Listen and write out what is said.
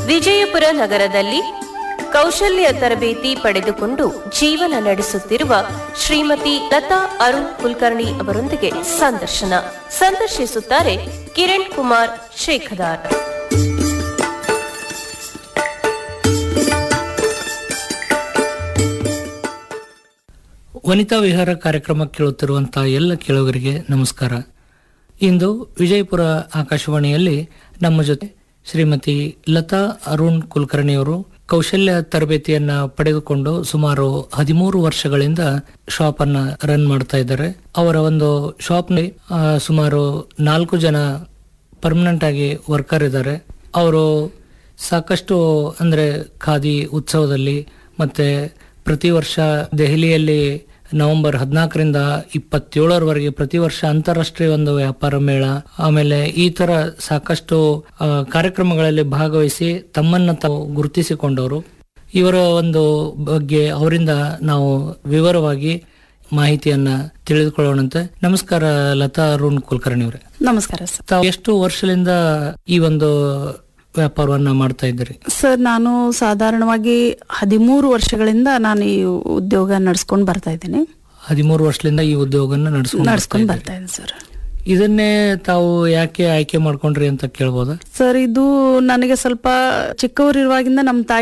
ವಿಜಯಪುರ ನಗರದಲ್ಲಿ ಕೌಶಲ್ಯ ತರಬೇತಿ ಪಡೆದುಕೊಂಡು ಜೀವನ ನಡೆಸುತ್ತಿರುವ ಶ್ರೀಮತಿ ಲತಾ ಅರುಣ್ ಕುಲಕರ್ಣಿ ಅವರೊಂದಿಗೆ ಸಂದರ್ಶನ ಸಂದರ್ಶಿಸುತ್ತಾರೆ ಕಿರಣ್ ಕುಮಾರ್ ಶೇಖದಾರ್ ವನಿತಾ ವಿಹಾರ ಕಾರ್ಯಕ್ರಮ ಕೇಳುತ್ತಿರುವಂತಹ ಎಲ್ಲ ಕೇಳುಗರಿಗೆ ನಮಸ್ಕಾರ ಇಂದು ವಿಜಯಪುರ ಆಕಾಶವಾಣಿಯಲ್ಲಿ ನಮ್ಮ ಜೊತೆ ಶ್ರೀಮತಿ ಲತಾ ಅರುಣ್ ಕುಲಕರ್ಣಿಯವರು ಕೌಶಲ್ಯ ತರಬೇತಿಯನ್ನ ಪಡೆದುಕೊಂಡು ಸುಮಾರು ಹದಿಮೂರು ವರ್ಷಗಳಿಂದ ಶಾಪ್ ಅನ್ನ ರನ್ ಮಾಡ್ತಾ ಇದ್ದಾರೆ ಅವರ ಒಂದು ಶಾಪ್ ಸುಮಾರು ನಾಲ್ಕು ಜನ ಪರ್ಮನೆಂಟ್ ಆಗಿ ವರ್ಕರ್ ಇದ್ದಾರೆ ಅವರು ಸಾಕಷ್ಟು ಅಂದ್ರೆ ಖಾದಿ ಉತ್ಸವದಲ್ಲಿ ಮತ್ತೆ ಪ್ರತಿ ವರ್ಷ ದೆಹಲಿಯಲ್ಲಿ ನವೆಂಬರ್ ಹದಿನಾಲ್ಕರಿಂದ ಇಪ್ಪತ್ತೇಳರವರೆಗೆ ಪ್ರತಿ ವರ್ಷ ಅಂತಾರಾಷ್ಟ್ರೀಯ ಒಂದು ವ್ಯಾಪಾರ ಮೇಳ ಆಮೇಲೆ ಈ ತರ ಸಾಕಷ್ಟು ಆ, ಕಾರ್ಯಕ್ರಮಗಳಲ್ಲಿ ಭಾಗವಹಿಸಿ ತಮ್ಮನ್ನ ತಾವು ಗುರುತಿಸಿಕೊಂಡವರು ಇವರ ಒಂದು ಬಗ್ಗೆ ಅವರಿಂದ ನಾವು ವಿವರವಾಗಿ ಮಾಹಿತಿಯನ್ನ ತಿಳಿದುಕೊಳ್ಳೋಣಂತೆ ನಮಸ್ಕಾರ ಲತಾ ಅರುಣ್ ಕುಲಕರ್ಣಿ ಅವರೇ ನಮಸ್ಕಾರ ಸರ್ ತಾವು ಎಷ್ಟು ವರ್ಷದಿಂದ ಈ ಒಂದು ವ್ಯಾಪಾರವನ್ನ ಮಾಡ್ತಾ ಇದ್ದೀರಿ ಸರ್ ನಾನು ಸಾಧಾರಣವಾಗಿ ಹದಿಮೂರು ವರ್ಷಗಳಿಂದ ನಾನು ಈ ಉದ್ಯೋಗ ನಡ್ಸ್ಕೊಂಡು ಬರ್ತಾ ಇದ್ದೀನಿ ಹದಿಮೂರು ವರ್ಷದಿಂದ ಈ ಉದ್ಯೋಗನ ನಡೆಸ್ಕೊಂಡು ನಡ್ಸ್ಕೊಂಡು ಬರ್ತಾ ಇದ್ದೀನಿ ಸರ್ ಇದನ್ನೇ ತಾವು ಯಾಕೆ ಆಯ್ಕೆ ಮಾಡ್ಕೊಂಡ್ರಿ ಅಂತ ಕೇಳ್ಬೋದಾ ಸರ್ ಇದು ನನಗೆ ಸ್ವಲ್ಪ ಚಿಕ್ಕವರಿರುವಾಗಿಂದ ನಮ್ಮ ತಾಯಿ